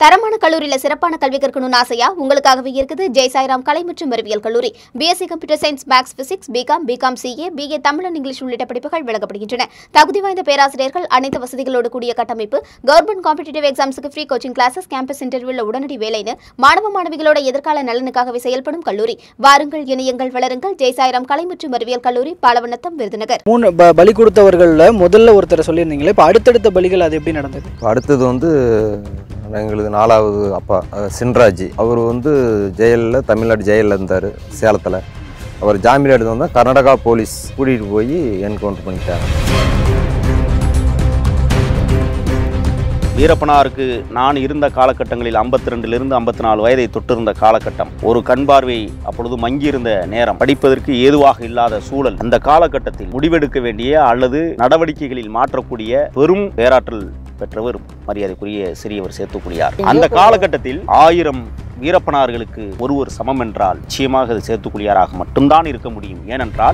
தரமான கல்லூரியில சிறப்பான கல்வி கற்கணும்னு ஆசையா உங்களுக்காகவே இருக்குது ஜெய் சாய்ராம் கலை மற்றும் அறிவியல் கல்லூரி BSc computer science maths physics BCom BCom CA BA Tamil and English உள்ளிட்ட படிப்புகள் வழங்கப்படுகின்றன தகுதி வாய்ந்த பேராசிரியர்கள் அனைத்து வசதிகளோடு கூடிய கட்டமைப்பு கவர்மெண்ட் காம்படிட்டிவ் எக்ஸாம்ஸுக்கு ஃப்ரீ கோச்சிங் கிளாஸஸ் கேம்பஸ் இன்டர்வியூல உடனடி வேலைன்னு மாணவ மாணவிகளோட எதிர்கால நலனுக்காகவே செயல்படும் கல்லூரி வாருங்கள் இணையங்கள் வளருங்கள் ஜெய் சாய்ராம் கலை மற்றும் அறிவியல் கல்லூரி பாலவனத்தம் விருதுநகர் மூணு ப பலி கொடுத்தவர்களில் முதல்ல ஒருத்தரை சொல்லியிருந்தீங்களே இப்போ அடுத்தடுத்த பலிகள் அது எப்படி நடந்தது இப்போ அடுத்தது வந்து எங்களுக்கு நாலாவது அப்பா அஹ் சின்ராஜ் அவர் வந்து ஜெயிலில் தமிழ்நாடு ஜெயிலில் இருந்தார் சேலத்தில் அவர் ஜாமீன் எடுத்து வந்தால் கர்நாடகா போலீஸ் கூட்டிகிட்டு போய் என்கவுண்டர் பண்ணிட்டாங்க வீரப்பனாருக்கு நான் இருந்த காலகட்டங்களில் ஐம்பத்தி ரெண்டிலிருந்து ஐம்பத்தி நாலு வயதை தொட்டிருந்த காலகட்டம் ஒரு கண் பார்வை அப்பொழுது மங்கியிருந்த நேரம் படிப்பதற்கு ஏதுவாக இல்லாத சூழல் அந்த காலகட்டத்தில் முடிவெடுக்க வேண்டிய அல்லது நடவடிக்கைகளில் மாற்றக்கூடிய பெரும் பேராற்றல் பெற்றவர் மரியாதைக்குரிய சிறியவர் சேத்துக்குடியார் அந்த காலகட்டத்தில் ஆயிரம் வீரப்பனார்களுக்கு ஒருவர் சமம் என்றால் நிச்சயமாக அது சேத்துக்குடியாராக மட்டும்தான் இருக்க முடியும் ஏனென்றால்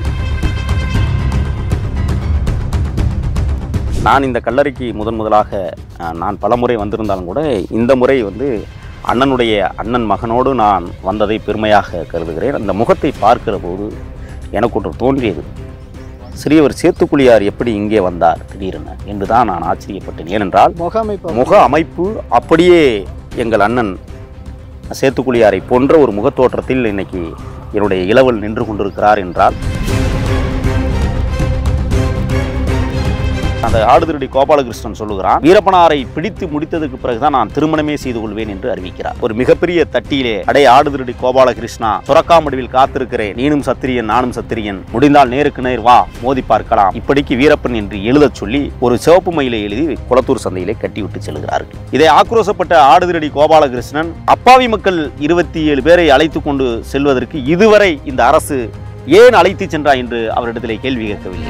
நான் இந்த கல்லறைக்கு முதன் முதலாக அஹ், நான் பலமுறை வந்திருந்தாலும் கூட இந்த முறை வந்து அண்ணனுடைய அண்ணன் மகனோடு நான் வந்ததை பெருமையாக கருதுகிறேன் அந்த முகத்தை பார்க்கிற போது எனக்கு ஒன்று தோன்றியது சிறியவர் சேத்துக்குழியார் எப்படி இங்கே வந்தார் திடீரென என்று தான் நான் ஆச்சரியப்பட்டேன் ஏனென்றால் முக அமைப்பு முக அமைப்பு அப்படியே எங்கள் அண்ணன் சேத்துக்குழியாரை போன்ற ஒரு முகத்தோற்றத்தில் இன்னைக்கு என்னுடைய இளவல் நின்று கொண்டிருக்கிறார் என்றால் அந்த ஆடுதிரடி கோபாலகிருஷ்ணன் சொல்லுகிறான் வீரப்பனாரை பிடித்து முடித்ததுக்கு பிறகுதான் நான் திருமணமே செய்து கொள்வேன் என்று அறிவிக்கிறார் ஒரு மிகப்பெரிய தட்டியிலே அடே ஆடுதிரடி கோபாலகிருஷ்ணா துறக்காமடுவில் காத்திருக்கிறேன் நீனும் சத்திரியன் நானும் சத்திரியன் முடிந்தால் நேருக்கு நேர் வா மோதி பார்க்கலாம் இப்படிக்கு வீரப்பன் என்று எழுதச் சொல்லி ஒரு சிவப்பு மயிலை எழுதி குளத்தூர் சந்தையிலே கட்டிவிட்டு செல்கிறார்கள் இதை ஆக்ரோசப்பட்ட ஆடுதிரடி கோபாலகிருஷ்ணன் அப்பாவி மக்கள் இருபத்தி ஏழு பேரை அழைத்து கொண்டு செல்வதற்கு இதுவரை இந்த அரசு ஏன் அழைத்து சென்றா என்று அவரிடத்திலே கேள்வி கேட்கவில்லை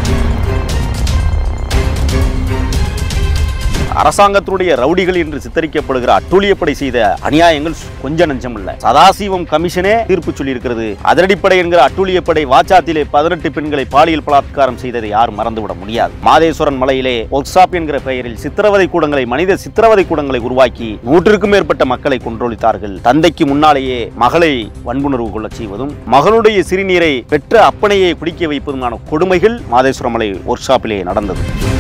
அரசாங்கத்தினுடைய ரவுடிகள் என்று சித்தரிக்கப்படுகிற அட்டூழியப்படை செய்த அநியாயங்கள் கொஞ்ச நஞ்சம் இல்ல சதாசிவம் கமிஷனே தீர்ப்பு சொல்லியிருக்கிறது அதிரடிப்படை என்கிற அட்டூழியப்படை வாச்சாத்திலே பதினெட்டு பெண்களை பாலியல் பலாத்காரம் செய்ததை யாரும் மறந்துவிட முடியாது மாதேஸ்வரன் மலையிலே ஒர்க்ஷாப் என்கிற பெயரில் சித்திரவதை கூடங்களை மனித சித்திரவதை கூடங்களை உருவாக்கி நூற்றுக்கும் மேற்பட்ட மக்களை கொன்றொழித்தார்கள் தந்தைக்கு முன்னாலேயே மகளை வன்புணர்வு கொள்ளச் செய்வதும் மகளுடைய சிறுநீரை பெற்ற அப்பனையை குடிக்க வைப்பதுமான கொடுமைகள் மாதேஸ்வரம் மலை ஒர்க்ஷாப்பிலே நடந்தது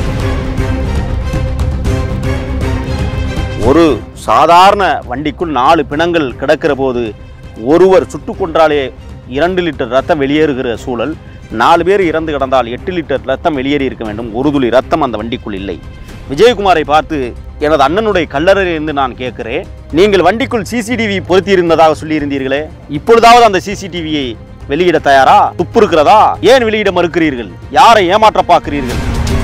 ஒரு சாதாரண வண்டிக்குள் நாலு பிணங்கள் கிடக்கிற போது ஒருவர் சுட்டு கொன்றாலே இரண்டு லிட்டர் ரத்தம் வெளியேறுகிற சூழல் நாலு பேர் இறந்து கிடந்தால் எட்டு லிட்டர் ரத்தம் வெளியேறி இருக்க வேண்டும் ஒரு துளி ரத்தம் அந்த வண்டிக்குள் இல்லை விஜயகுமாரை பார்த்து எனது அண்ணனுடைய கல்லறையிலிருந்து நான் கேட்கிறேன் நீங்கள் வண்டிக்குள் சிசிடிவி பொருத்தி இருந்ததாக சொல்லியிருந்தீர்களே இப்பொழுதாவது அந்த சிசிடிவியை வெளியிட தயாரா துப்பு இருக்கிறதா ஏன் வெளியிட மறுக்கிறீர்கள் யாரை ஏமாற்ற பார்க்கிறீர்கள்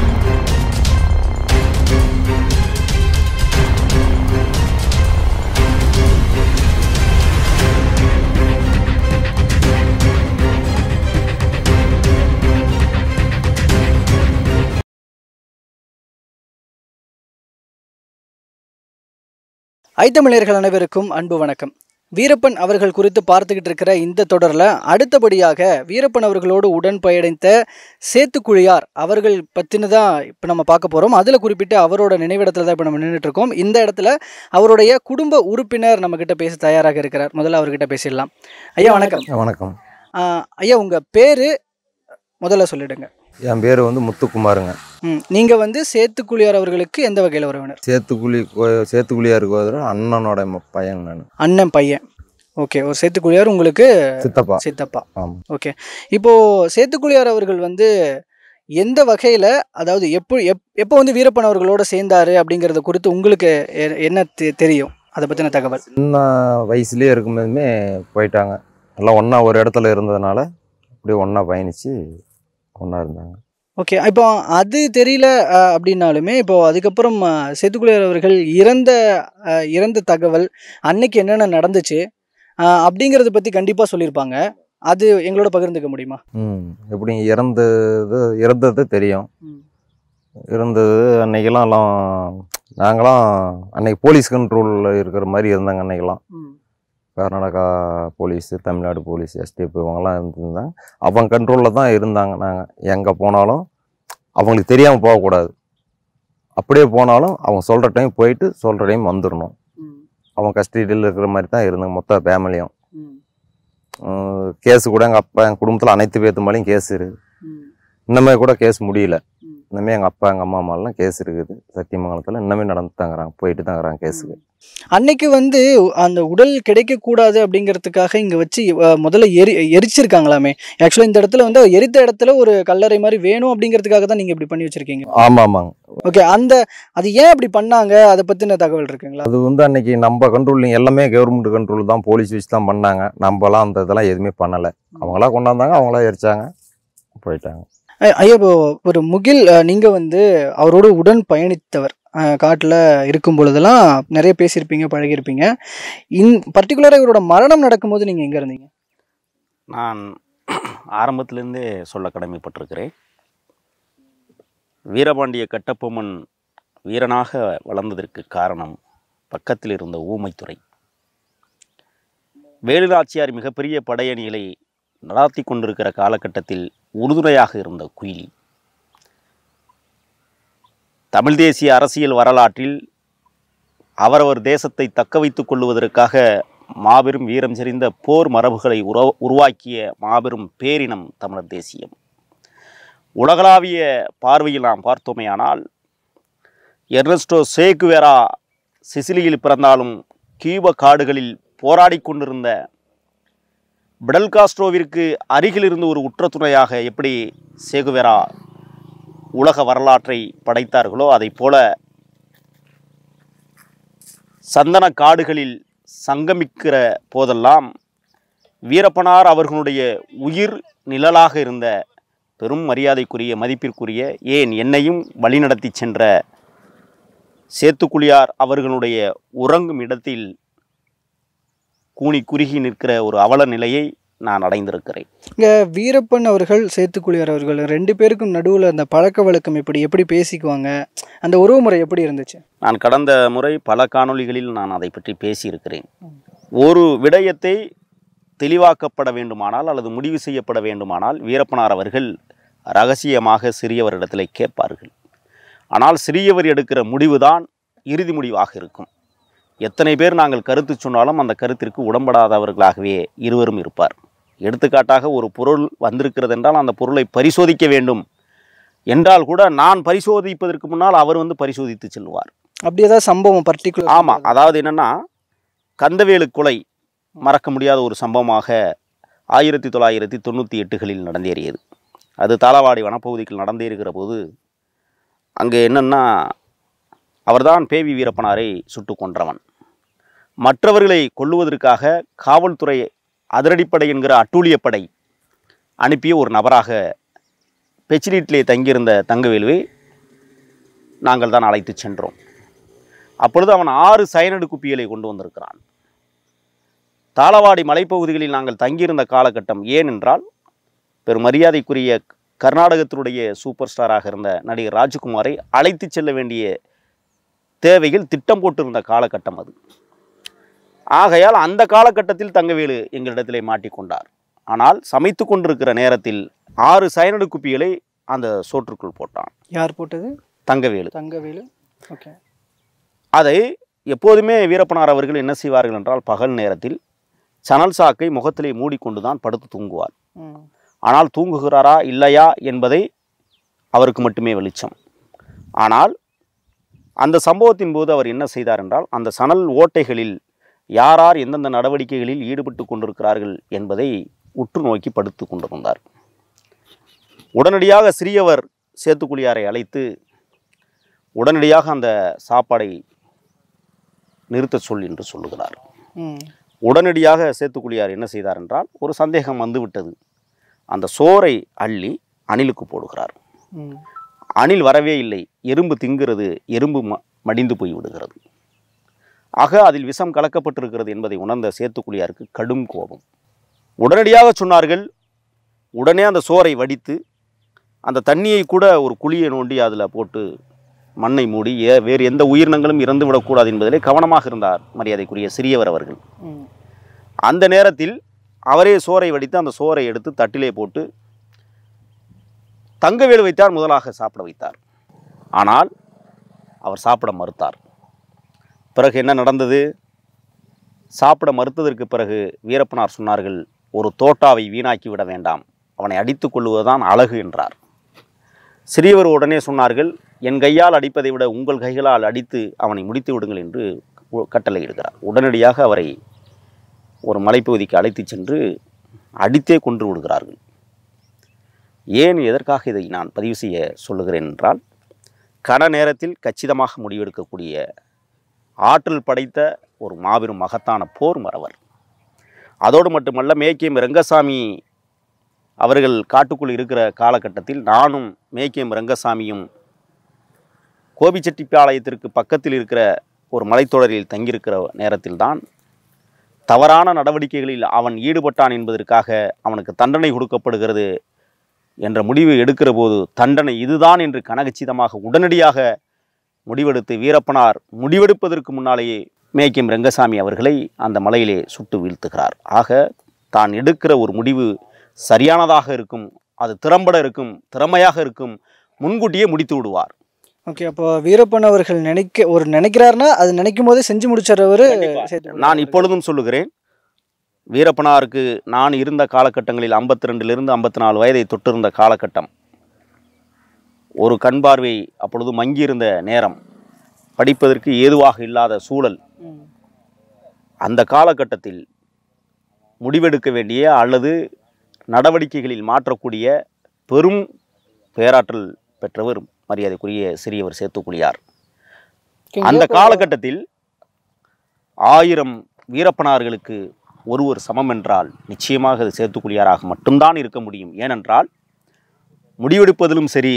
ஐத்தமிழர்கள் அனைவருக்கும் அன்பு வணக்கம் வீரப்பன் அவர்கள் குறித்து பார்த்துக்கிட்டு இருக்கிற இந்த தொடரில் அடுத்தபடியாக வீரப்பன் அவர்களோடு உடன் பயணித்த சேத்துக்குழியார் அவர்கள் பற்றினு தான் இப்போ நம்ம பார்க்க போகிறோம் அதில் குறிப்பிட்டு அவரோட நினைவிடத்தில் தான் இப்போ நம்ம நின்றுட்டு இருக்கோம் இந்த இடத்துல அவருடைய குடும்ப உறுப்பினர் நம்மக்கிட்ட பேச தயாராக இருக்கிறார் முதல்ல அவர்கிட்ட பேசிடலாம் ஐயா வணக்கம் வணக்கம் ஆஹ் ஐயா உங்கள் பேர் முதல்ல சொல்லிடுங்க என் பேர் வந்து முத்துக்குமாருங்க ம் நீங்கள் வந்து சேத்துக்குழியார் அவர்களுக்கு எந்த வகையில் உறவினர் சேத்துக்குழி கோ சேத்துக்குழியாருக்கு ஒரு அண்ணனோட ம- பையன் நான் அண்ணன் பையன் ஓகே ஒரு சேத்துக்குழியார் உங்களுக்கு சித்தப்பா சித்தப்பா ஆமாம் ஓகே இப்போ சேத்துக்குழியார் அவர்கள் வந்து எந்த வகையில் அதாவது எப்போ எப் எப்போ வந்து வீரப்பன் அவர்களோட சேர்ந்தாரு அப்படிங்கிறத குறித்து உங்களுக்கு எ- என்ன தெ- தெரியும் அதை பற்றின தகவல் சின்ன வயசுலேயே இருக்கும்போதுமே போயிட்டாங்க எல்லாம் ஒன்றா ஒரு இடத்துல இருந்ததுனால அப்படியே ஒன்றா பயணித்து ஒன்றா இருந்தாங்க ஓகே இப்போ அது தெரியல அஹ், அப்படின்னாலுமே இப்போ அதுக்கப்புறம் அஹ், சேத்துக்குழியார் அவர்கள் இறந்த அஹ், இறந்த தகவல் அன்னைக்கு என்னென்ன நடந்துச்சு அஹ், அப்படிங்கிறத பற்றி கண்டிப்பாக சொல்லியிருப்பாங்க அது எங்களோட பகிர்ந்துக்க முடியுமா ம் எப்படி இறந்தது இறந்தது தெரியும் இருந்தது அன்னைக்கெல்லாம் எல்லாம் நாங்களாம் அன்னைக்கு போலீஸ் கண்ட்ரோலில் இருக்கிற மாதிரி இருந்தாங்க அன்னைக்கெல்லாம் Karnataka police Tamil Nadu police STF இவங்கெல்லாம் இருந்திருந்தாங்க அவங்க கண்ட்ரோலில் தான் இருந்தாங்க நாங்கள் எங்கே போனாலும் அவங்களுக்கு தெரியாமல் போகக்கூடாது அப்படியே போனாலும் அவங்க சொல்கிற டைம் போயிட்டு சொல்கிற டைம் வந்துடணும் அவன் கஸ்டடியில் இருக்கிற மாதிரி தான் இருந்தாங்க மொத்த ஃபேமிலியும் கேஸு கூட எங்கள் அப்பா எங்கள் குடும்பத்தில் அனைத்து பேர்த்து மேலேயும் கேஸ் இருக்குது இன்னமே கூட கேஸ் முடியல ம். இன்னமே எங்கள் அப்பா எங்கள் அம்மா மேலாம் கேஸ் இருக்குது சத்தியமங்கலத்தில் இன்னமே நடந்து தாங்கிறாங்க போயிட்டு தாங்கிறாங்க கேஸுக்கு அன்னைக்கு வந்து அந்த உடல் கிடைக்கக்கூடாது அப்படிங்கிறதுக்காக இங்க வச்சு அஹ், முதல்ல எரி எரிச்சிருக்காங்களாமே ஆக்சுவலாக இந்த இடத்துல வந்து எரித்த இடத்துல ஒரு கல்லறை மாதிரி வேணும் அப்படிங்கிறதுக்காக தான் நீங்க இப்படி பண்ணி வச்சிருக்கீங்க ஆமாம் ஆமாங்க ஓகே அந்த அது ஏன் அப்படி பண்ணாங்க அதை பத்தின தகவல் இருக்குங்களா அது வந்து அன்னைக்கு நம்ம கண்ட்ரோல் எல்லாமே கவர்மெண்ட் கண்ட்ரோல் தான் போலீஸ் வச்சு தான் பண்ணாங்க நம்மலாம் அந்த இதெல்லாம் எதுவுமே பண்ணலை அவங்களா கொண்டாந்தாங்க அவங்களா எரிச்சாங்க போயிட்டாங்க ஐ- ஐயா இப்போ ஒரு முகில் அஹ், நீங்க வந்து அவரோடு உடன் பயணித்தவர் அஹ், காட்டுல இருக்கும் பொழுதெல்லாம் நிறைய பேசியிருப்பீங்க பழகியிருப்பீங்க இன் பர்டிகுலராக இவரோட மரணம் நடக்கும்போது நீங்க எங்க இருந்தீங்க நான் ஆரம்பத்திலிருந்தே சொல்ல கடமைப்பட்டிருக்கிறேன் வீரபாண்டிய கட்டபொம்மன் வீரனாக வளர்ந்ததற்கு காரணம் பக்கத்தில் இருந்த ஊமைத்துறை வேலுநாச்சியார் மிகப்பெரிய படையணிகளை நடாத்தி கொண்டிருக்கிற காலகட்டத்தில் உறுதுணையாக இருந்த குயிலி தமிழ் தேசிய அரசியல் வரலாற்றில் அவரவர் தேசத்தை தக்க வைத்துக் கொள்வதற்காக மாபெரும் வீரம் செறிந்த போர் மரபுகளை உற உருவாக்கிய மாபெரும் பேரினம் தமிழர் தேசியம் உலகளாவிய பார்வையில் நாம் பார்த்தோமேயானால் எர்னஸ்டோ சேகுவேரா சிசிலியில் பிறந்தாலும் கியூப காடுகளில் போராடி கொண்டிருந்த பிடல் காஸ்ட்ரோவிற்கு அருகில் இருந்து ஒரு உற்ற துணையாக எப்படி சேகுவேரா உலக வரலாற்றை படைத்தார்களோ அதைப் போல சந்தன காடுகளில் சங்கமிக்கிற போதெல்லாம் வீரப்பனார் அவர்களுடைய உயிர் நிழலாக இருந்த பெரும் மரியாதைக்குரிய மதிப்பிற்குரிய ஏன் என்னையும் வழிநடத்தி சென்ற சேத்துக்குழியார் அவர்களுடைய உறங்கும் இடத்தில் கூனி குறுகி நிற்கிற ஒரு அவல நிலையை நான் அடைந்திருக்கிறேன் இங்க வீரப்பன் அவர்கள் சேத்துக்குழியார் அவர்கள் ரெண்டு பேருக்கும் நடுவுல அந்த பழக்க வழக்கம் எப்படி எப்படி பேசிக்குவாங்க அந்த உறவுமுறை எப்படி இருந்துச்சு நான் கடந்த முறை பல காணொளிகளில் நான் அதை பற்றி பேசியிருக்கிறேன் ஒரு விடயத்தை தெளிவாக்கப்பட வேண்டுமானால் அல்லது முடிவு செய்யப்பட வேண்டுமானால் வீரப்பனார் அவர்கள் ரகசியமாக சிறியவரிடத்தில் கேட்பார்கள் ஆனால் சிறியவர் எடுக்கிற முடிவுதான் இறுதி முடிவாக இருக்கும் எத்தனை பேர் நாங்கள் கருத்து சொன்னாலும் அந்த கருத்திற்கு உடம்படாதவர்களாகவே இருவரும் இருப்பார் எடுத்துக்காட்டாக ஒரு பொருள் வந்திருக்கிறது என்றால் அந்த பொருளை பரிசோதிக்க வேண்டும் என்றால் கூட நான் பரிசோதிப்பதற்கு முன்னால் அவர் வந்து பரிசோதித்து செல்வார் அப்படி ஏதாவது சம்பவம் பர்டிகுலர் ஆமாம் அதாவது என்னென்னா கந்தவேலு கொலை மறக்க முடியாத ஒரு சம்பவமாக ஆயிரத்தி தொள்ளாயிரத்தி தொண்ணூற்றி எட்டுகளில் நடந்தேறியது அது தாளவாடி வனப்பகுதிக்குள் நடந்தேறுகிற போது அங்கே என்னென்னா அவர்தான் பேவி வீரப்பனாரை சுட்டு கொன்றவன் மற்றவர்களை கொல்லுவதற்காக காவல்துறை அதிரடிப்படை என்கிற அட்டூழியப்படை அனுப்பிய ஒரு நபராக பெச்சிலீட்டிலே தங்கியிருந்த தங்கவேலுவை நாங்கள் தான் அழைத்து சென்றோம் அப்பொழுது அவன் ஆறு சயனடு குப்பிகளை கொண்டு வந்திருக்கிறான் தாளவாடி மலைப்பகுதிகளில் நாங்கள் தங்கியிருந்த காலகட்டம் ஏனென்றால் பெரும் மரியாதைக்குரிய கர்நாடகத்தினுடைய சூப்பர் ஸ்டாராக இருந்த நடிகர் ராஜ்குமாரை அழைத்து செல்ல வேண்டிய தேவைகள் திட்டம் போட்டிருந்த காலகட்டம் அது ஆகையால் அந்த காலகட்டத்தில் தங்கவேலு எங்களிடத்திலே மாட்டிக்கொண்டார் ஆனால் சமைத்து கொண்டிருக்கிற நேரத்தில் ஆறு சயனடு குப்பிகளை அந்த சோற்றுக்குள் போட்டான் யார் போட்டது தங்கவேலு தங்கவேலு ஓகே அதை எப்போதுமே வீரப்பனார் அவர்கள் என்ன செய்வார்கள் என்றால் பகல் நேரத்தில் சணல் சாக்கை முகத்திலே மூடிக்கொண்டு தான் படுத்து தூங்குவார் ம் ஆனால் தூங்குகிறாரா இல்லையா என்பதை அவருக்கு மட்டுமே வெளிச்சம் ஆனால் அந்த சம்பவத்தின் போது அவர் என்ன செய்தார் என்றால் அந்த சணல் ஓட்டைகளில் யாரார் எந்தெந்த நடவடிக்கைகளில் ஈடுபட்டு கொண்டிருக்கிறார்கள் என்பதை உற்று நோக்கி படுத்து கொண்டிருந்தார் உடனடியாக சிறியவர் சேத்துக்குழியாரை அழைத்து உடனடியாக அந்த சாப்பாடை நிறுத்தச் சொல் என்று சொல்லுகிறார் ம் உடனடியாக சேத்துக்குழியார் என்ன செய்தார் என்றால் ஒரு சந்தேகம் வந்துவிட்டது அந்த சோறை அள்ளி அணிலுக்கு போடுகிறார் ம் அணில் வரவே இல்லை எறும்பு திங்கிறது எறும்பு ம மடிந்து போய் விடுகிறது ஆக அதில் விஷம் கலக்கப்பட்டிருக்கிறது என்பதை உணர்ந்த சேத்துக்குழியாருக்கு கடும் கோபம் உடனடியாக சொன்னார்கள் உடனே அந்த சோறை வடித்து அந்த தண்ணியை கூட ஒரு குழியை நோண்டி அதில் போட்டு மண்ணை மூடி ஏ வேறு எந்த உயிரினங்களும் இறந்து விடக்கூடாது என்பதிலே கவனமாக இருந்தார் மரியாதைக்குரிய சிறியவர் அவர்கள் ம் அந்த நேரத்தில் அவரே சோறை வடித்து அந்த சோறை எடுத்து தட்டிலே போட்டு தங்கவேலு வைத்தார் முதலாக சாப்பிட வைத்தார் ஆனால் அவர் சாப்பிட மறுத்தார் பிறகு என்ன நடந்தது சாப்பிட மறுத்ததற்கு பிறகு வீரப்பனார் சொன்னார்கள் ஒரு தோட்டாவை வீணாக்கி விட வேண்டாம் அவனை அடித்துக் கொள்வதுதான் அழகு என்றார் சிறியவர் உடனே சொன்னார்கள் என் கையால் அடிப்பதை விட உங்கள் கைகளால் அடித்து அவனை முடித்து விடுங்கள் என்று உ- கட்டளையிடுகிறார் உடனடியாக அவரை ஒரு மலைப்பகுதிக்கு அழைத்துச் சென்று அடித்தே கொன்று விடுகிறார்கள் ஏன் எதற்காக இதை நான் பதிவு செய்ய சொல்லுகிறேன் என்றால் கன நேரத்தில் கச்சிதமாக முடிவெடுக்கக்கூடிய ஆற்றல் படைத்த ஒரு மாபெரும் மகத்தான போர் மறவர் அதோடு மட்டுமல்ல மேக்கியம் ரங்கசாமி அவர்கள் காட்டுக்குள் இருக்கிற காலகட்டத்தில் நானும் மேக்கியம் ரங்கசாமியும் கோபிச்செட்டிப்பாளையத்திற்கு பக்கத்தில் இருக்கிற ஒரு மலைத்தொடரில் தங்கியிருக்கிற நேரத்தில்தான் தவறான நடவடிக்கைகளில் அவன் ஈடுபட்டான் என்பதற்காக அவனுக்கு தண்டனை கொடுக்கப்படுகிறது என்ற முடிவு எடுக்கிற போது தண்டனை இதுதான் என்று கனகச்சிதமாக உடனடியாக முடிவெடுத்து வீரப்பனார் முடிவெடுப்பதற்கு முன்னாலேயே மேக்கியம் ரங்கசாமி அவர்களை அந்த மலையிலே சுட்டு வீழ்த்துகிறார் ஆக தான் எடுக்கிற ஒரு முடிவு சரியானதாக இருக்கும் அது திறம்பட இருக்கும் திறமையாக இருக்கும் முன்கூட்டியே முடித்து விடுவார் ஓகே அப்போ வீரப்பன் அவர்கள் நினைக்க ஒரு நினைக்கிறாருன்னா அது நினைக்கும் போதே செஞ்சு முடிச்சிடறவர் நான் இப்பொழுதும் சொல்லுகிறேன் வீரப்பனாருக்கு நான் இருந்த காலகட்டங்களில் ஐம்பத்தி ரெண்டிலிருந்து ஐம்பத்தி நாலு வயதை தொட்டிருந்த காலகட்டம் ஒரு கண் பார்வை அப்பொழுது மங்கியிருந்த நேரம் படிப்பதற்கு ஏதுவாக இல்லாத சூழல் அந்த காலகட்டத்தில் முடிவெடுக்க வேண்டிய அல்லது நடவடிக்கைகளில் மாற்றக்கூடிய பெரும் பேராற்றல் பெற்றவர் மரியாதைக்குரிய சிறியவர் சேத்துக்குழியார் அந்த காலகட்டத்தில் ஆயிரம் வீரப்பனார்களுக்கு ஒருவர் சமம் என்றால் நிச்சயமாக அது சேத்துக்குழியாராக மட்டும்தான் இருக்க முடியும் ஏனென்றால் முடிவெடுப்பதிலும் சரி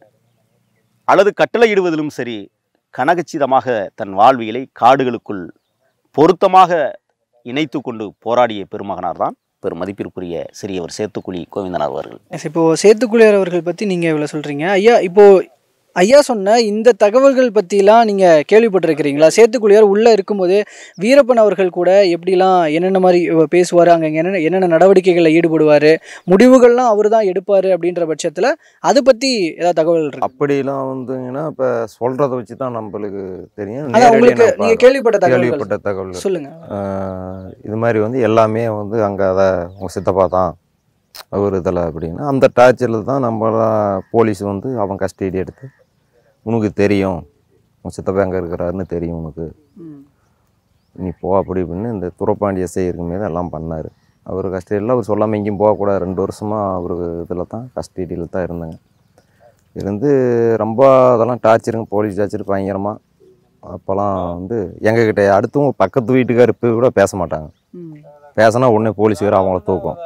அல்லது கட்டளையிடுவதிலும் சரி கனகச்சிதமாக தன் வாழ்வியலை காடுகளுக்குள் பொருத்தமாக இணைத்து கொண்டு போராடிய பெருமகனார் தான் பெரும் மதிப்பிற்குரிய சிறியவர் சேத்துக்குழி கோவிந்தனார் அவர்கள் எஸ் இப்போ சேத்துக்குளியார் அவர்கள் பற்றி நீங்கள் இவ்வளோ சொல்கிறீங்க ஐயா இப்போ ஐயா சொன்ன இந்த தகவல்கள் பற்றிலாம் நீங்கள் கேள்விப்பட்டிருக்கிறீங்களா சேத்துக்குளியார் உள்ளே இருக்கும்போது வீரப்பன் அவர்கள் கூட எப்படிலாம் என்னென்ன மாதிரி பேசுவார் அங்கே என்னென்ன என்னென்ன நடவடிக்கைகளில் ஈடுபடுவார் முடிவுகள்லாம் அவர் தான் எடுப்பார் அப்படின்ற பட்சத்தில் அதை பற்றி ஏதாவது தகவல் இருக்கு அப்படிலாம் வந்துங்கன்னா இப்போ சொல்கிறத வச்சு தான் நம்மளுக்கு தெரியும் அதான் நேரடியா உங்களுக்கு நான் நீங்கள் கேள்விப்பட்ட தகவல்கள் கேள்விப்பட்ட தகவல் சொல்லுங்க ஆஹ் இது மாதிரி வந்து எல்லாமே வந்து அங்கே அதை உங்கள் சித்தப்பா தான் அவர் இதில் அப்படின்னா அந்த டார்ச்சரில் தான் நம்மளாம் போலீஸ் வந்து அவன் கஸ்டடி எடுத்து உனக்கு தெரியும் உன் சித்தப்பா எங்கே இருக்கிறாருன்னு தெரியும் உனக்கு நீ போ அப்படி இப்படின்னு இந்த துறப்பாண்டி எஸ்ஐ இருக்குமே எல்லாம் பண்ணார் அவர் கஸ்டடியில் அவர் சொல்லாமல் எங்கேயும் போகக்கூடாது ரெண்டு வருஷமாக அவர் இதில் தான் கஸ்டடியில் தான் இருந்தாங்க இருந்து ரொம்ப அதெல்லாம் டார்ச்சருங்க போலீஸ் டார்ச்சர் பயங்கரமாக அப்போல்லாம் வந்து எங்ககிட்ட அடுத்தவங்க பக்கத்து வீட்டுக்கார் இப்போ கூட பேச மாட்டாங்க பேசினா உடனே போலீஸ் வேறு அவங்கள தூக்கும்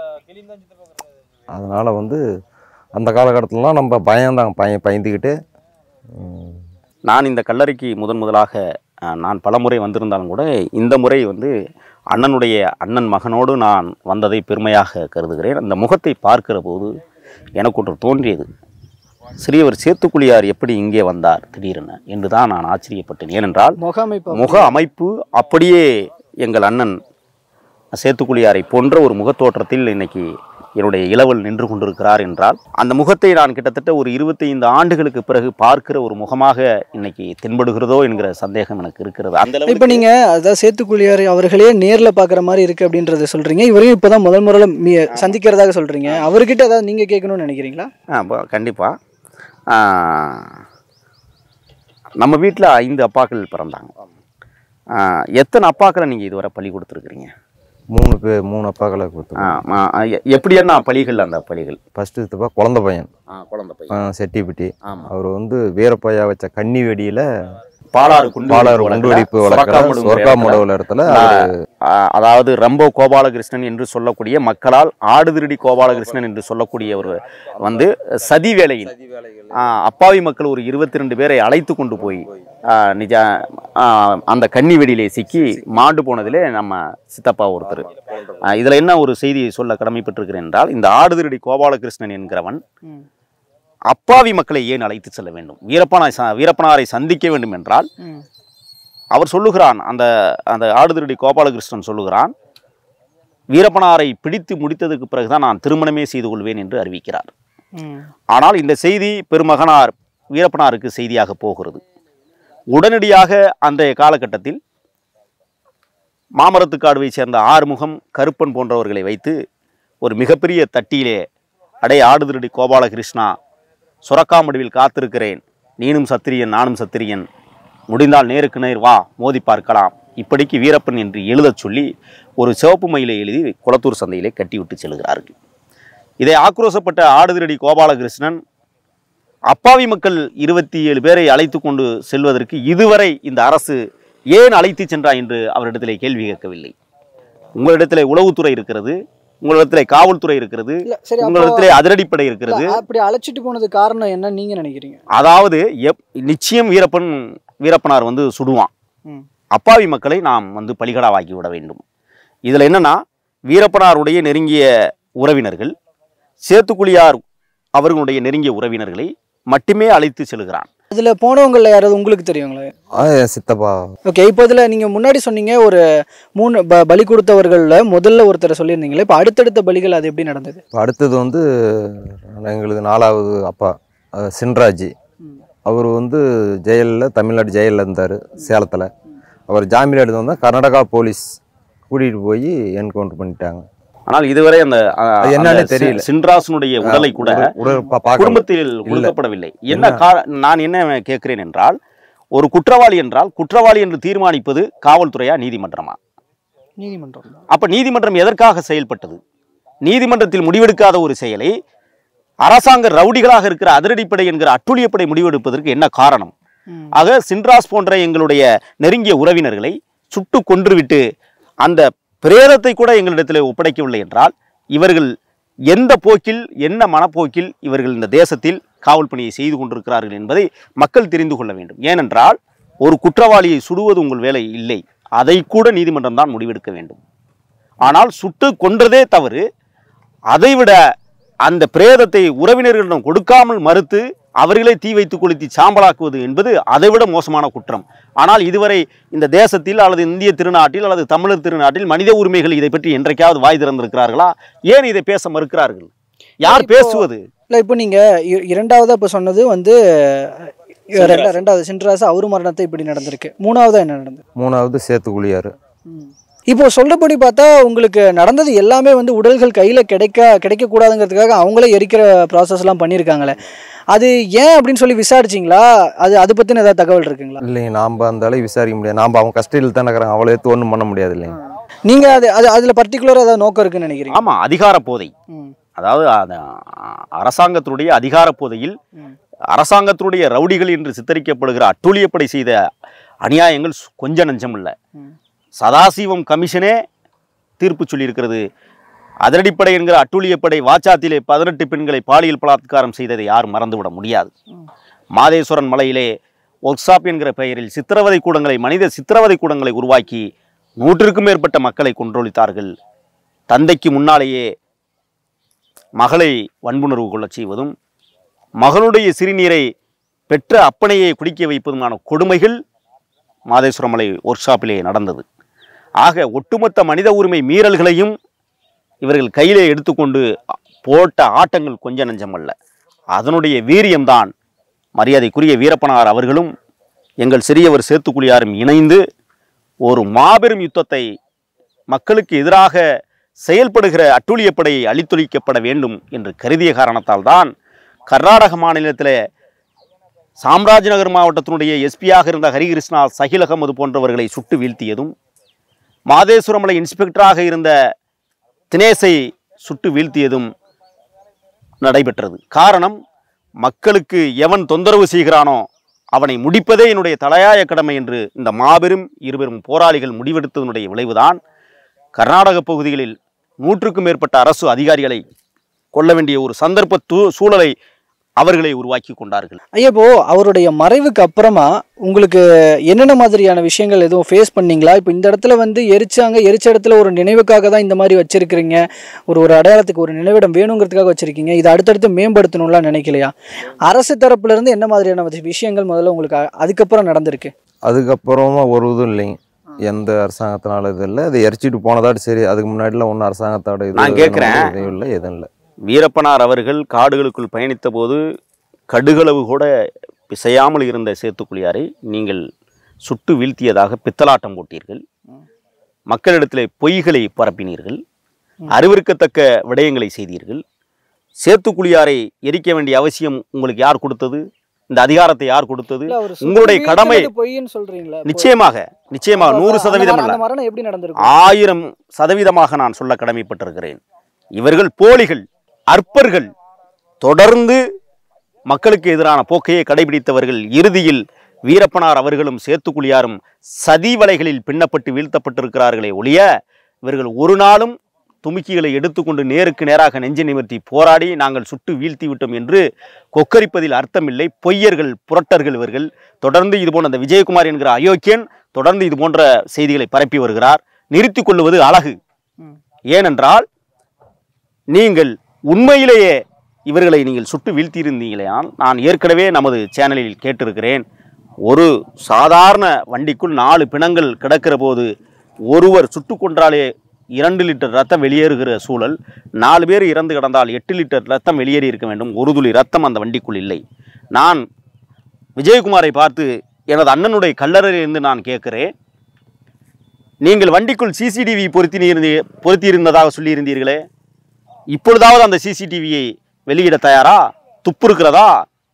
அதனால் வந்து அந்த காலகட்டத்திலலாம் நம்ம பயந்தாங்க பையன் பயந்துக்கிட்டு ம், நான் இந்த கல்லறைக்கு முதன் முதலாக அஹ், நான் பலமுறை வந்திருந்தாலும் கூட இந்த முறை வந்து அண்ணனுடைய அண்ணன் மகனோடு நான் வந்ததை பெருமையாக கருதுகிறேன் அந்த முகத்தை பார்க்கிற போது எனக்கு ஒன்று தோன்றியது சிறியவர் சேத்துக்குழியார் எப்படி இங்கே வந்தார் திடீரென என்று தான் நான் ஆச்சரியப்பட்டேன் ஏனென்றால் முக அமைப்பு முக அமைப்பு அப்படியே எங்கள் அண்ணன் சேத்துக்குழியாரை போன்ற ஒரு முகத்தோற்றத்தில் இன்னைக்கு என்னுடைய இளவல் நின்று கொண்டிருக்கிறார் என்றால் அந்த முகத்தை நான் கிட்டத்தட்ட ஒரு இருபத்தைந்து ஆண்டுகளுக்கு பிறகு பார்க்கிற ஒரு முகமாக இன்னைக்கு தென்படுகிறதோ என்கிற சந்தேகம் எனக்கு இருக்கிறது அந்த இப்போ அளவுக்கு நீங்க அதாவது சேத்துக்குழியார் அவர்களே நேர்ல பார்க்குற மாதிரி இருக்கு அப்படின்றத சொல்றீங்க இவரையும் இப்போதான் முதல் முறையில் மீ சந்திக்கிறதாக சொல்றீங்க அவர்கிட்ட ஏதாவது நீங்க கேட்கணும்னு நினைக்கிறீங்களா கண்டிப்பாக நம்ம வீட்டில் ஐந்து அப்பாக்கள் பிறந்தாங்க ஆ, எத்தனை அப்பாக்களை நீங்கள் இதுவரை பள்ளி கொடுத்துருக்குறீங்க மூணுக்கு மூணு அப்பாக்களை கொடுத்து எப்படி என்ன பள்ளிகள் அந்த பள்ளிகள் ஃபஸ்ட்டு சித்தப்பா குழந்த பையன் குழந்தை பையன் ஆ, செட்டிப்பட்டி ஆமாம் அவர் வந்து வீரப்பையா வச்ச கன்னி வெடியில் பாலாறு குண்டு பாலாறு வெடிப்பு குண்டு வெடிப்பு வழக்குல, வழக்கில் சொரக்காமடுங்கிற சொர்க்காமடவுல இடத்துல இடத்துல, ஆ, அதாவது ரம்போ கோபாலகிருஷ்ணன் என்று சொல்லக்கூடிய மக்களால் ஆடுதிருடி கோபாலகிருஷ்ணன் என்று சொல்லக்கூடிய ஒரு வந்து சதி வேளையில் ஆ, அப்பாவி மக்கள் ஒரு இருபத்தி ரெண்டு பேரை அழைத்து கொண்டு போய் ஆ, நிஜ ஆ, அந்த கன்னி வெடியிலே சிக்கி மாண்டு போனதிலே நம்ம சித்தப்பா ஒருத்தர் ஆ, இதுல என்ன ஒரு செய்தியை சொல்ல கடமைப்பட்டிருக்கிறேன் என்றால் இந்த ஆடுதிருடி கோபாலகிருஷ்ணன் என்கிறவன் அப்பாவி மக்களை ஏன் அழைத்து செல்ல வேண்டும் வீரப்பனாரை ச- வீரப்பனாரை சந்திக்க வேண்டும் என்றால் அவர் சொல்லுகிறான் அந்த அந்த ஆடுதிருடி கோபாலகிருஷ்ணன் சொல்லுகிறான் வீரப்பனாரை பிடித்து முடித்ததுக்கு பிறகுதான் நான் திருமணமே செய்து கொள்வேன் என்று அறிவிக்கிறார் ஆனால் இந்த செய்தி பெருமகனார் வீரப்பனாருக்கு செய்தியாக போகிறது உடனடியாக அந்த காலகட்டத்தில் மாமரத்துக்காடுவை சேர்ந்த ஆறுமுகம் கருப்பன் போன்றவர்களை வைத்து ஒரு மிகப்பெரிய தட்டியிலே அடே ஆடுதிரடி கோபாலகிருஷ்ணா சுரக்காமடுவில் காத்திருக்கிறேன் நீனும் சத்திரியன் நானும் சத்திரியன் முடிந்தால் நேருக்கு நேர் வா மோதி பார்க்கலாம் இப்படிக்கு வீரப்பன் என்று எழுதச் சொல்லி ஒரு சிவப்பு மயிலை எழுதி குளத்தூர் சந்தையிலே கட்டிவிட்டு செல்கிறார்கள் இதை ஆக்ரோசப்பட்ட ஆடுதிரடி கோபாலகிருஷ்ணன் அப்பாவி மக்கள் இருபத்தி ஏழு பேரை அழைத்து கொண்டு செல்வதற்கு இதுவரை இந்த அரசு ஏன் அழைத்து சென்றா என்று அவரிடத்திலே கேள்வி கேட்கவில்லை உங்களிடத்திலே உளவுத்துறை இருக்கிறது உங்களிடத்திலே காவல்துறை இருக்கிறது இல்ல சரி அப்போ உங்களிடத்திலே அதிரடிப்படை இருக்கிறது இல்ல, அப்படி அழைச்சிட்டு போனது காரணம் என்ன நீங்க நினைக்கிறீங்க அதாவது எப் நிச்சயம் வீரப்பன் வீரப்பனார் வந்து சுடுவான் ம். அப்பாவி மக்களை நாம் வந்து பலிகடாவாக்கி விட வேண்டும் இதில் என்னன்னா வீரப்பனாருடைய நெருங்கிய உறவினர்கள் சேத்துக்குழியார் அவர்களுடைய நெருங்கிய உறவினர்களை மட்டுமே அழைத்து செல்கிறான் அதுல போனவங்கள யாராவது உங்களுக்கு தெரியுங்களா ஆ என் சித்தப்பா ஓகே இப்போ இதில் நீங்கள் முன்னாடி சொன்னீங்க ஒரு மூணு ப பலி கொடுத்தவர்களில் முதல்ல ஒருத்தரை சொல்லியிருந்தீங்களே இப்போ அடுத்தடுத்த பலிகள் அது எப்படி நடந்தது இப்போ அடுத்தது வந்து எங்களுக்கு நாலாவது அப்பா அஹ் சின்ராஜ் அவர் வந்து ஜெயிலில் தமிழ்நாடு ஜெயிலில் இருந்தார் சேலத்தில் அவர் ஜாமீன் எடுத்து வந்தால் கர்நாடகா போலீஸ் கூட்டிகிட்டு போய் என்கவுண்டர் பண்ணிட்டாங்க ஆனால் இதுவரை அந்த அஹ், அது என்னன்னு அந்த சி- தெரியல. சின்ராசனுடைய உடலை கூட உடல் உடல் பா- பார்க்கல. குடும்பத்தில் கொடுக்கப்படவில்லை என்ன கா நான் என்ன கேட்கிறேன் என்றால் ஒரு குற்றவாளி என்றால் குற்றவாளி என்று தீர்மானிப்பது காவல்துறையா நீதிமன்றமா நீதிமன்றம் அப்ப நீதிமன்றம் எதற்காக செயல்பட்டது நீதிமன்றத்தில் முடிவெடுக்காத ஒரு செயலை அரசாங்க ரவுடிகளாக இருக்கிற அதிரடிப்படை என்கிற அட்டுழியப்படை முடிவெடுப்பதற்கு என்ன காரணம் ம். ஆக சின்ராஸ் போன்ற எங்களுடைய நெருங்கிய உறவினர்களை சுட்டு கொன்றுவிட்டு அந்த பிரேதத்தை கூட எங்களிடத்தில் ஒப்படைக்கவில்லை என்றால் இவர்கள் எந்த போக்கில் என்ன மனப்போக்கில் இவர்கள் இந்த தேசத்தில் காவல் பணியை செய்து கொண்டிருக்கிறார்கள் என்பதை மக்கள் தெரிந்து கொள்ள வேண்டும் ஏனென்றால் ஒரு குற்றவாளியை சுடுவது உங்கள் வேலை இல்லை அதை கூட நீதிமன்றம் தான் முடிவெடுக்க வேண்டும் ஆனால் சுட்டு கொன்றதே தவறு அதைவிட அந்த பிரேதத்தை உறவினர்களிடம் கொடுக்காமல் மறுத்து அவர்களே தீ வைத்து கொளுத்தி சாம்பலாக்குவது என்பது அதைவிட மோசமான குற்றம் ஆனால் இதுவரை இந்த தேசத்தில் அல்லது இந்திய திருநாட்டில் அல்லது தமிழர் திருநாட்டில் மனித உரிமைகள் இதை பற்றி என்றைக்காவது வாய் திறந்திருக்கிறார்களா ஏன் இதை பேச மறுக்கிறார்கள் யார் இப்போ- பேசுவது இல்லை இப்போ நீங்கள் இரண்டாவதாக இப்போ சொன்னது வந்து சின்ராஸ். ரெண்டா ரெண்டாவது சின்ராஸ் அவரு மரணத்தை இப்படி நடந்திருக்கு மூணாவதா என்ன நடந்தது மூணாவது சேத்துக்குழியார் இப்போ சொல்றபடி பார்த்தா உங்களுக்கு நடந்தது எல்லாமே வந்து உடல்கள் கையில் கிடைக்க கிடைக்கக்கூடாதுங்கிறதுக்காக அவங்களே எரிக்கிற ப்ராசஸ்லாம் பண்ணியிருக்காங்களே அது ஏன் அப்படின்னு சொல்லி விசாரிச்சிங்களா அது அதை பற்றின ஏதாவது தகவல் இருக்குங்களா இல்லைங்க நாம் அந்த அளவுக்கு விசாரிக்க முடியாது நாம் அவங்க கஸ்டடியில் தானே இருக்கிறாங்க அவ்வளோ எடுத்து ஒன்றும் பண்ண முடியாது இல்லைங்க நீங்கள் அது அது அதில் பர்டிகுலராக ஏதாவது நோக்கம் இருக்குன்னு நினைக்கிறீங்க ஆமா அதிகார போதை ம். அதாவது அந்த அரசாங்கத்தினுடைய அதிகார போதையில் ம். அரசாங்கத்தினுடைய ரவுடிகள் என்று சித்தரிக்கப்படுகிற அட்டூழியப்படை செய்த அநியாயங்கள் சு- கொஞ்ச நஞ்சம் இல்லை ம். சதாசிவம் கமிஷனே தீர்ப்பு சொல்லியிருக்கிறது அதிரடிப்படை என்கிற அட்டூழியப்படை வாச்சாத்திலே பதினெட்டு பெண்களை பாலியல் பலாத்காரம் செய்ததை யாரும் மறந்துவிட முடியாது மாதேஸ்வரன் மலையிலே ஒர்க் ஷாப் என்கிற பெயரில் சித்திரவதை கூடங்களை மனித சித்திரவதை கூடங்களை உருவாக்கி நூற்றுக்கும் மேற்பட்ட மக்களை கொன்றொழித்தார்கள் தந்தைக்கு முன்னாலேயே மகளை வன்புணர்வு கொள்ளச் செய்வதும் மகனுடைய சிறுநீரை பெற்ற அப்பனையை குடிக்க வைப்பதுமான கொடுமைகள் மாதேஸ்வரமலை ஒர்க் ஷாப்பிலே நடந்தது ஆக ஒட்டுமொத்த மனித உரிமை மீறல்களையும் இவர்கள் கையிலே எடுத்துக்கொண்டு போட்ட ஆட்டங்கள் கொஞ்ச நஞ்சமல்ல அதனுடைய வீரியம்தான் மரியாதைக்குரிய வீரப்பனார் அவர்களும் எங்கள் சிறியவர் சேத்துக்குழியாரும் இணைந்து ஒரு மாபெரும் யுத்தத்தை மக்களுக்கு எதிராக செயல்படுகிற அட்டூழியப்படையை அழித்தொழிக்கப்பட வேண்டும் என்று கருதிய காரணத்தால் தான் கர்நாடக மாநிலத்தில் சாம்ராஜ்நகர் மாவட்டத்தினுடைய எஸ்பியாக இருந்த ஹரிகிருஷ்ணா சஹில் அகமது போன்றவர்களை சுட்டு வீழ்த்தியதும் மாதேஸ்வரமலை இன்ஸ்பெக்டராக இருந்த தினேஷை சுட்டு வீழ்த்தியதும் நடைபெற்றது காரணம் மக்களுக்கு எவன் தொந்தரவு செய்கிறானோ அவனை முடிப்பதே என்னுடைய தலையாய கடமை என்று இந்த மாபெரும் இருவரும் போராளிகள் முடிவெடுத்ததனுடைய விளைவுதான் கர்நாடக பகுதிகளில் நூற்றுக்கும் மேற்பட்ட அரசு அதிகாரிகளை கொள்ள வேண்டிய ஒரு சந்தர்ப்ப தூ- சூழலை அவர்களை உருவாக்கி கொண்டார்கள் ஐயா இப்போ அவருடைய மறைவுக்கு அப்புறமா உங்களுக்கு என்னென்ன மாதிரியான விஷயங்கள் எதுவும் ஃபேஸ் பண்ணீங்களா இப்போ இந்த இடத்துல வந்து எரிச்சாங்க எரிச்ச இடத்துல ஒரு நினைவுக்காக தான் இந்த மாதிரி வச்சிருக்கிறீங்க ஒரு ஒரு அடையாளத்துக்கு ஒரு நினைவிடம் வேணுங்கிறதுக்காக வச்சிருக்கீங்க இதை அடுத்தடுத்து மேம்படுத்தணும்லாம் நினைக்கலையா அரசு தரப்புல இருந்து என்ன மாதிரியான விஷ- விஷயங்கள் முதல்ல உங்களுக்கு அ- அதுக்கப்புறம் நடந்திருக்கு அதுக்கப்புறமா ஒரு இதுவும் இல்லைங்க எந்த அரசாங்கத்தினால இது இல்லை அதை எரிச்சிட்டு போனதாட்டு சரி அதுக்கு முன்னாடிலாம் ஒன்றும் அரசாங்கத்தோட இது நான் கேட்கிறேன். எதுவும் இல்லை எதுவும் இல்லை வீரப்பனார் அவர்கள் காடுகளுக்குள் பயணித்த போது கடுகளவு கூட பிசையாமல் இருந்த சேத்துக்குழியாரை நீங்கள் சுட்டு வீழ்த்தியதாக பித்தலாட்டம் போட்டீர்கள் மக்களிடத்திலே பொய்களை பரப்பினீர்கள் அறிவிற்கத்தக்க விடயங்களை செய்தீர்கள் சேத்துக்குழியாரை எரிக்க வேண்டிய அவசியம் உங்களுக்கு யார் கொடுத்தது இந்த அதிகாரத்தை யார் கொடுத்தது இல்ல, அவரு உங்களுடைய சுட்டு கடமை- வீழ்த்தினது பொய்ன்னு சொல்றீங்களா இப்போ நிச்சயமாக நிச்சயமாக அந்த நூறு மர- சதவீதம் அந்த அல்ல மரணம் எப்படி நடந்திருக்கும் ஆயிரம் சதவீதமாக நான் சொல்ல கடமைப்பட்டிருக்கிறேன் இவர்கள் போலிகள் அற்பர்கள் தொடர்ந்து மக்களுக்கு எதிரான போக்கையே கடைபிடித்தவர்கள் இறுதியில் வீரப்பனார் அவர்களும் சேத்துக்குழியாரும் சதி வலைகளில் பின்னப்பட்டு வீழ்த்தப்பட்டிருக்கிறார்களே ஒழிய இவர்கள் ஒரு நாளும் துமுக்கிகளை எடுத்துக்கொண்டு நேருக்கு நேராக நெஞ்சை நிமிர்த்தி போராடி நாங்கள் சுட்டு வீழ்த்தி விட்டோம் என்று கொக்கரிப்பதில் அர்த்தமில்லை பொய்யர்கள் புரட்டர்கள் இவர்கள் தொடர்ந்து இது போன்ற அந்த விஜயகுமார் என்கிற அயோக்கியன் தொடர்ந்து இது போன்ற செய்திகளை பரப்பி வருகிறார் நிறுத்திக் கொள்வது அழகு ம். ஏனென்றால் நீங்கள் உண்மையிலேயே இவர்களை நீங்கள் சுட்டு வீழ்த்தியிருந்தீங்களேயால் நான் ஏற்கனவே நமது சேனலில் கேட்டிருக்கிறேன் ஒரு சாதாரண வண்டிக்குள் நாலு பிணங்கள் கிடக்கிற போது ஒருவர் சுட்டு கொன்றாலே இரண்டு லிட்டர் ரத்தம் வெளியேறுகிற சூழல் நாலு பேர் இறந்து கிடந்தால் எட்டு லிட்டர் ரத்தம் வெளியேறி இருக்க வேண்டும் ஒரு துளி ரத்தம் அந்த வண்டிக்குள் இல்லை நான் விஜயகுமாரை பார்த்து எனது அண்ணனுடைய கல்லறையிலிருந்து நான் கேட்கிறேன் நீங்கள் வண்டிக்குள் சிசிடிவி பொருத்தி பொருத்தியிருந்ததாக சொல்லியிருந்தீர்களே இப்பொழுதாவது அந்த சிசிடிவியை வெளியிட தயாரா துப்பு இருக்கிறதா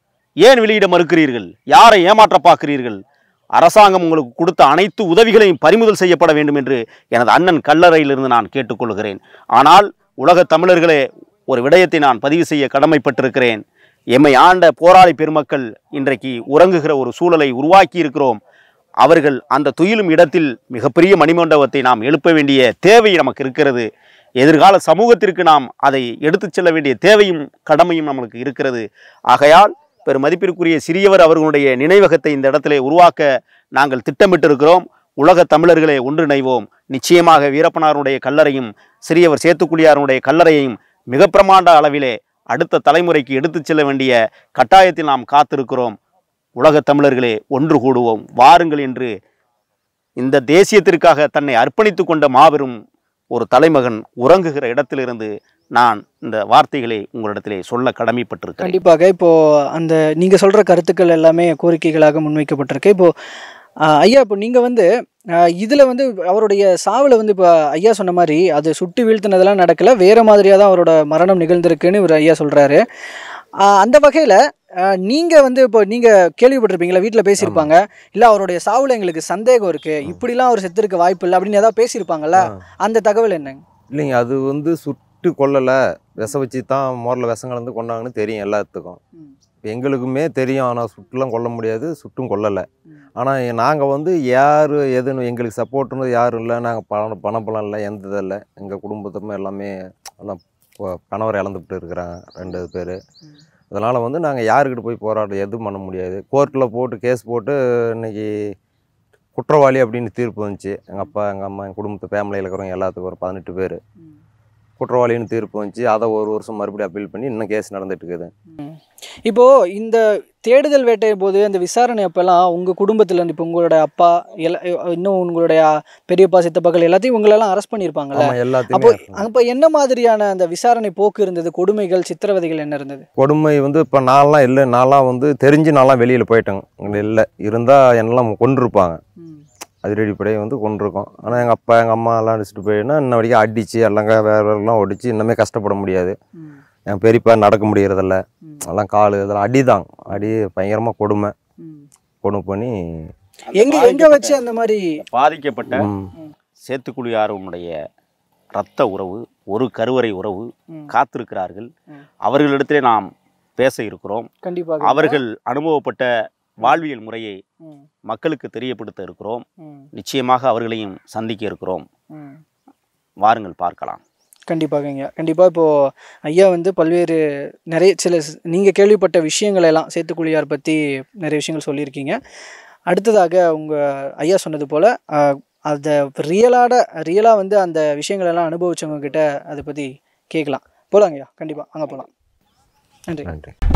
ஏன் வெளியிட மறுக்கிறீர்கள் யாரை ஏமாற்ற பார்க்கிறீர்கள் அரசாங்கம் உங்களுக்கு கொடுத்த அனைத்து உதவிகளையும் பறிமுதல் செய்யப்பட வேண்டும் என்று எனது அண்ணன் கல்லறையிலிருந்து நான் கேட்டுக்கொள்கிறேன் ஆனால் உலக தமிழர்களே ஒரு விடயத்தை நான் பதிவு செய்ய கடமைப்பட்டிருக்கிறேன் எம்மை ஆண்ட போராளி பெருமக்கள் இன்றைக்கு உறங்குகிற ஒரு சூழலை உருவாக்கி இருக்கிறோம் அவர்கள் அந்த துயிலும் இடத்தில் மிகப்பெரிய மணிமண்டபத்தை நாம் எழுப்ப வேண்டிய தேவை நமக்கு இருக்கிறது எதிர்கால சமூகத்திற்கு நாம் அதை எடுத்துச் செல்ல வேண்டிய தேவையும் கடமையும் நமக்கு இருக்கிறது ஆகையால் பெரும் மதிப்பிற்குரிய சிறியவர் அவர்களுடைய நினைவகத்தை இந்த இடத்திலே உருவாக்க நாங்கள் திட்டமிட்டிருக்கிறோம் உலக தமிழர்களே ஒன்றிணைவோம் நிச்சயமாக வீரப்பனாருடைய கல்லறையும் சிறியவர் சேத்துக்குழியாருடைய கல்லறையையும் மிக பிரமாண்ட அளவிலே அடுத்த தலைமுறைக்கு எடுத்துச் செல்ல வேண்டிய கட்டாயத்தில் நாம் காத்திருக்கிறோம் உலக தமிழர்களே ஒன்று கூடுவோம் வாருங்கள் என்று இந்த தேசியத்திற்காக தன்னை அர்ப்பணித்துக் கொண்ட மாபெரும் ஒரு தலைமகன் உறங்குகிற இடத்திலிருந்து நான் இந்த வார்த்தைகளை உங்களிடத்திலே சொல்ல கடமைப்பட்டிருக்கிறேன் கண்டிப்பாக இப்போ அந்த நீங்க சொல்ற கருத்துக்கள் எல்லாமே கோரிக்கைகளாக முன்வைக்கப்பட்டிருக்கு இப்போ ஆஹ், ஐயா இப்போ நீங்க வந்து ஆஹ், இதுல வந்து அவருடைய சாவுல வந்து இப்போ ஐயா சொன்ன மாதிரி அது சுட்டு வீழ்த்தினதெல்லாம் நடக்கல வேற மாதிரியா தான் அவரோட மரணம் நிகழ்ந்திருக்குன்னு ஒரு ஐயா சொல்றாரு ஆஹ், அந்த வகையில ஆஹ், நீங்க வந்து இப்போ நீங்க கேள்விப்பட்டிருப்பீங்களா வீட்டில் பேசியிருப்பாங்க இல்ல அவருடைய சாவுல எங்களுக்கு சந்தேகம் இருக்கு இப்படிலாம் அவர் செத்துருக்க வாய்ப்பு இல்லை அப்படின்னு ஏதாவது பேசியிருப்பாங்கல்ல அந்த தகவல் என்னங்க இல்லைங்க அது வந்து சுட்டு கொல்லலை விச வச்சு தான் மோரில் விஷம் கலந்து கொண்டாங்கன்னு தெரியும் எல்லாத்துக்கும் ம். எங்களுக்குமே தெரியும் ஆனால் சுட்டுலாம் கொல்ல முடியாது சுட்டும் கொல்லலை ம். ஆனால் நாங்கள் வந்து யார் எதுன்னு எங்களுக்கு சப்போர்ட்னு யாரும் இல்லை நாங்கள் பணம் பணப்பலம் இல்லை எந்த இது இல்லை எங்கள் குடும்பத்துமே எல்லாமே எல்லாம் பொ- கணவர் இழந்துவிட்டு இருக்கிறாங்க ரெண்டு பேர் அதனால் வந்து நாங்கள் யாருக்கிட்ட போய் போராட்டம் எதுவும் பண்ண முடியாது கோர்ட்டில் போட்டு கேஸ் போட்டு இன்னைக்கு குற்றவாளி அப்படின்னு தீர்ப்பு வந்துச்சு எங்கள் அப்பா எங்கள் அம்மா எங்கள் குடும்பத்து ஃபேமிலியில் இருக்கிறவங்க எல்லாத்துக்கும் ஒரு பதினெட்டு பேர் குற்றவாளின்னு தீர்ப்பு வந்துச்சு அதை ஒரு வருஷம் மறுபடியும் அப்பீல் பண்ணி இன்னும் கேஸ் நடந்துட்டு இருக்குது இப்போ இந்த தேடுதல் வேட்டை போது அந்த விசாரணை அப்பெல்லாம் உங்க குடும்பத்துல இப்போ உங்களோட அப்பா எல்லா இன்னும் உங்களுடைய பெரியப்பா சித்தப்பாக்கள் எல்லாத்தையும் உங்களெல்லாம் அரெஸ்ட் பண்ணியிருப்பாங்கல்ல ஆமாம் அப்போ எல்லாத்தையுமே அப்போ என்ன மாதிரியான அந்த விசாரணை போக்கு இருந்தது கொடுமைகள் சித்திரவதைகள் என்ன இருந்தது கொடுமை வந்து இப்போ நான்லாம் இல்லை நான்லாம் வந்து தெரிஞ்சு நான்லாம் வெளியில் போயிட்டேங்க இங்கே இல்லை இருந்தால் என்னெல்லாம் கொண்டிருப்பாங்க அதிரடிப்படையை வந்து கொண்டிருக்கோம் ஆனால் எங்கள் அப்பா எங்கள் அம்மா எல்லாம் அடிச்சுட்டு போயின்னா இன்ன வரைக்கும் அடித்து எல்லாங்க வேற எல்லாம் ஒடிச்சு இன்னுமே கஷ்டப்பட முடியாது என் பெரியப்பா நடக்க முடியறதில்ல எல்லாம் கால் இதெல்லாம் அடிதான் அடி பயங்கரமாக கொடுமை கொடுமை பண்ணி எங்க எங்க வச்சு அந்த மாதிரி பாதிக்கப்பட்ட ம், சேத்துக்குழியாருடைய இரத்த உறவு ஒரு கருவறை உறவு ம். காத்திருக்கிறார்கள் ம். அவர்களிடத்திலே நாம் பேச இருக்கிறோம் கண்டிப்பாக அவர்கள் அனுபவப்பட்ட வாழ்வியல் முறையை ம், மக்களுக்கு தெரியப்படுத்த இருக்கிறோம் ம், நிச்சயமாக அவர்களையும் சந்திக்க இருக்கிறோம் ம். வாருங்கள் பார்க்கலாம் கண்டிப்பாகங்க கண்டிப்பாக இப்போது ஐயா வந்து பல்வேறு நிறைய சில ஸ்- நீங்கள் கேள்விப்பட்ட விஷயங்கள் எல்லாம் சேத்துக்குழியார் பற்றி நிறைய விஷயங்கள் சொல்லியிருக்கீங்க அடுத்ததாக உங்கள் ஐயா சொன்னது போல் அதை ரியலாட ரியலாக வந்து அந்த விஷயங்கள் எல்லாம் அனுபவிச்சவங்க கிட்ட அதை பற்றி கேட்கலாம் போகலாங்கய்யா கண்டிப்பாக அங்கே போகலாம் நன்றி நன்றி